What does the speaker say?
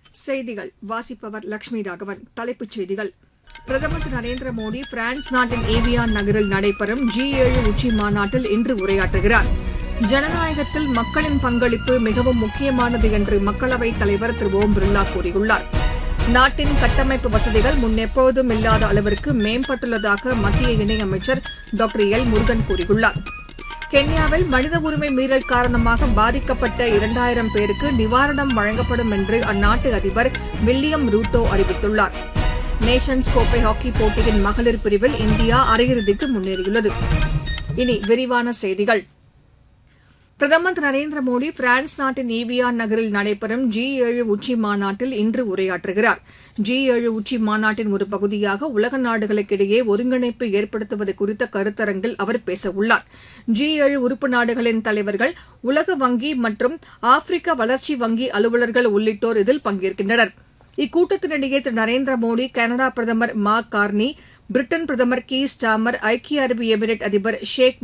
செய்திகள் வாசிப்பவர் லட்சுமி ராகவன் தலைப்புச் செய்திகள் பிரதமர் திரு நரேந்திர மோடி பிரான்ஸ் நாட்டின் ஏவியான் நகரில் நடைபெறும் ஜி ஏழு உச்சி மாநாட்டில் இன்று உரையாற்றுகிறார் ஜனநாயகத்தில் மக்களின் பங்களிப்பு மிகவும் முக்கியமானது என்று மக்களவைத் தலைவர் திரு ஓம் பிர்லா கூறியுள்ளார் நாட்டின் கட்டமைப்பு வசதிகள் முன்னெப்போதும் இல்லாத அளவிற்கு மேம்பட்டுள்ளதாக மத்திய இணையமைச்சர் டாக்டர் எல் முருகன் கூறியுள்ளார் கென்யாவில் மனித உரிமை மீறல் காரணமாக பாதிக்கப்பட்ட இரண்டாயிரம் பேருக்கு நிவாரணம் வழங்கப்படும் என்று அந்நாட்டு அதிபர் வில்லியம் ரூட்டோ அறிவித்துள்ளார் நேஷன்ஸ் கோப்பை ஹாக்கி போட்டியின் மகளிர் பிரிவில் இந்தியா அரையிறுதிக்கு முன்னேறியுள்ளது இனி விரிவான செய்திகள் பிரதமர் திரு நரேந்திர மோடி பிரான்ஸ் நாட்டின் ஈவியான் நகரில் நடைபெறும் ஜி ஏழு உச்சி மாநாட்டில் இன்று உரையாற்றுகிறார் ஜி ஏழு உச்சி மாநாட்டின் ஒரு பகுதியாக உலக நாடுகளுக்கிடையே ஒருங்கிணைப்பு ஏற்படுத்துவது குறித்த கருத்தரங்கில் அவர் பேசவுள்ளார் ஜி ஏழு உறுப்பு நாடுகளின் தலைவர்கள் உலக வங்கி மற்றும் ஆப்பிரிக்க வளர்ச்சி வங்கி அலுவலர்கள் உள்ளிட்டோர் இதில் பங்கேற்கின்றனர் இக்கூட்டத்தினிடையே திரு நரேந்திர மோடி கனடா பிரதமர் மார்க் கார்னி பிரிட்டன் பிரதமர் கீர் ஸ்டாமர் ஐக்கிய அரபு எமிரேட் அதிபர் ஷேக்